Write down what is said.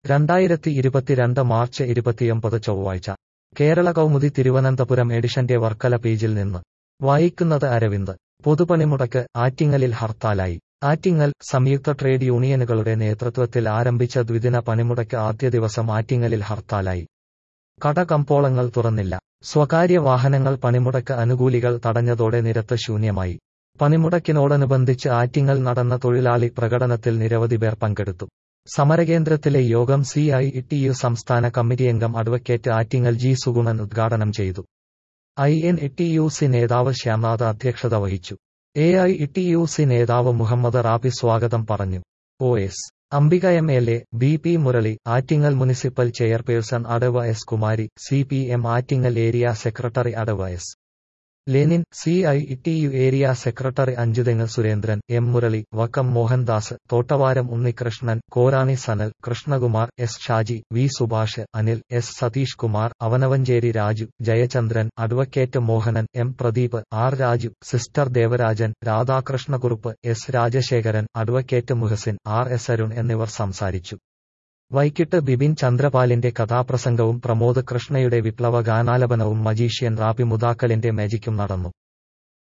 രണ്ടായിരത്തി ഇരുപത്തിരണ്ട് മാർച്ച് ഇരുപത്തിയൊമ്പത് ചൊവ്വാഴ്ച കേരള കൗമുദി തിരുവനന്തപുരം എഡിഷന്റെ വർക്കല പേജിൽ നിന്ന് വായിക്കുന്നത് അരവിന്ദ് പൊതുപണിമുടക്ക് ആറ്റിങ്ങലിൽ ഹർത്താലായി ആറ്റിങ്ങൽ സംയുക്ത ട്രേഡ് യൂണിയനുകളുടെ നേതൃത്വത്തിൽ ആരംഭിച്ച ദ്വിദിന പണിമുടക്ക് ആദ്യ ദിവസം ആറ്റിങ്ങലിൽ ഹർത്താലായി കട കമ്പോളങ്ങൾ തുറന്നില്ല സ്വകാര്യ വാഹനങ്ങൾ പണിമുടക്ക് അനുകൂലികൾ തടഞ്ഞതോടെ നിരത്ത് ശൂന്യമായി പണിമുടക്കിനോടനുബന്ധിച്ച് ആറ്റിങ്ങൽ നടന്ന തൊഴിലാളി പ്രകടനത്തിൽ നിരവധി പേർ പങ്കെടുത്തു സമരകേന്ദ്രത്തിലെ യോഗം സി ഐ ടി യു സംസ്ഥാന കമ്മിറ്റിയംഗം അഡ്വക്കേറ്റ് ആറ്റിങ്ങൽ ജി സുഗുണൻ ഉദ്ഘാടനം ചെയ്തു I N T U C നേതാവ് ശ്യാംനാഥ് അധ്യക്ഷത വഹിച്ചു A I T U C നേതാവ് മുഹമ്മദ് റാബി സ്വാഗതം പറഞ്ഞു O S Ambika M L A B P Murali Attingal municipal chairperson അടവ S Kumari C P M Attingal area secretary അടവ S Lenin C I T U area secretary Anchuthengu Surendran M Murali Vakkom Mohandas Thottavaram Unnikrishnan Korani Sanal Krishnakumar S Shaji V Subhash Anil S Satheesh Kumar Avanavancheri Raju Jayachandran advocate Mohanan M Pradeep R Raju sister Devarajan Radhakrishnakurup S Rajasekharan advocate Muhasin R S Arun എന്നിവർ സംസാരിച്ചു വൈകിട്ട് ബിപിൻ ചന്ദ്രപാലിന്റെ കഥാപ്രസംഗവും പ്രമോദ് കൃഷ്ണയുടെ വിപ്ലവ ഗാനാലപനവും magician റാപ്പി മുതാക്കലിന്റെ മാജിക്കും നടന്നു